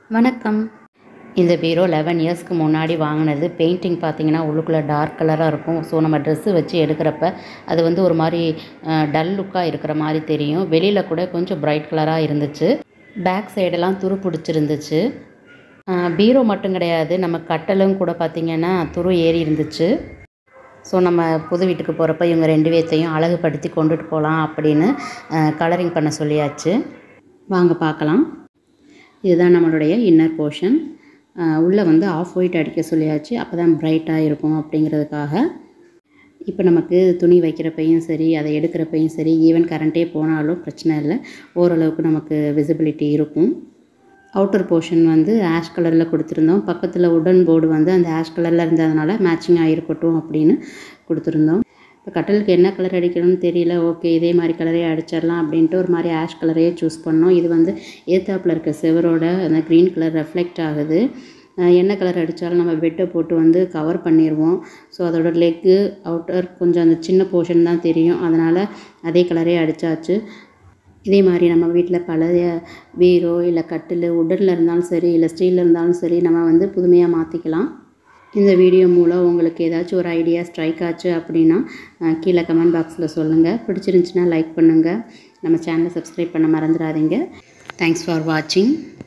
வணக்கம் இந்த பீரோ லெவன் இயர்ஸ்க்கு முன்னாடி வாங்கினது பெயிண்டிங் பார்த்தீங்கன்னா உள்ளுக்குள்ளே டார்க் கலராக இருக்கும் ஸோ நம்ம ட்ரெஸ்ஸு வச்சு எடுக்கிறப்ப அது வந்து ஒரு மாதிரி டல் லுக்காக இருக்கிற மாதிரி தெரியும் வெளியில் கூட கொஞ்சம் பிரைட் கலராக இருந்துச்சு பேக் சைடெல்லாம் துரு பிடிச்சிருந்துச்சு பீரோ மட்டும் கிடையாது நம்ம கட்டலும் கூட பார்த்திங்கன்னா துரு ஏறி இருந்துச்சு ஸோ நம்ம புது வீட்டுக்கு போகிறப்ப இவங்க ரெண்டு பேர்த்தையும் அழகுபடுத்தி கொண்டுட்டு போகலாம் அப்படின்னு கலரிங் பண்ண சொல்லியாச்சு வாங்க பார்க்கலாம் இதுதான் நம்மளுடைய இன்னர் போர்ஷன் உள்ளே வந்து ஆஃப் ஒயிட் அடிக்க சொல்லியாச்சு அப்போ தான் பிரைட்டாக இருக்கும் அப்படிங்கிறதுக்காக இப்போ நமக்கு துணி வைக்கிறப்பையும் சரி அதை எடுக்கிறப்பையும் சரி ஈவன் கரண்ட்டே போனாலும் பிரச்சனை இல்லை ஓரளவுக்கு நமக்கு விசிபிலிட்டி இருக்கும் அவுட்டர் போர்ஷன் வந்து ஆஷ் கலரில் கொடுத்துருந்தோம் பக்கத்தில் உடன் போர்டு வந்து அந்த ஆஷ் கலரில் இருந்ததுனால மேட்சிங்காக இருக்கட்டும் அப்படின்னு கொடுத்துருந்தோம் இப்போ கட்டலுக்கு என்ன கலர் அடிக்கணும்னு தெரியல ஓகே இதே மாதிரி கலரே அடிச்சிடலாம் அப்படின்ட்டு ஒரு மாதிரி ஆஷ் கலரையே சூஸ் பண்ணோம் இது வந்து ஏத்தாப்பில் இருக்க செவரோட அந்த க்ரீன் கலர் ரெஃப்ளெக்ட் ஆகுது என்ன கலர் அடித்தாலும் நம்ம பெட்டை போட்டு வந்து கவர் பண்ணிடுவோம் ஸோ அதோட லெக்கு அவுட்டர் கொஞ்சம் அந்த சின்ன போர்ஷன் தான் தெரியும் அதனால் அதே கலரே அடித்தாச்சு இதே மாதிரி நம்ம வீட்டில் பழைய பீரோ இல்லை கட்டில் உடனில் இருந்தாலும் சரி இல்லை ஸ்டீலில் இருந்தாலும் சரி நம்ம வந்து புதுமையாக மாற்றிக்கலாம் இந்த வீடியோ மூலம் உங்களுக்கு ஏதாச்சும் ஒரு ஐடியா ஸ்ட்ரைக் ஆச்சு அப்படின்னா கீழே கமெண்ட் பாக்ஸில் சொல்லுங்கள் பிடிச்சிருந்துச்சின்னா லைக் பண்ணுங்கள் நம்ம சேனலை சப்ஸ்கிரைப் பண்ண மறந்துடாதீங்க தேங்க்ஸ் ஃபார் வாட்சிங்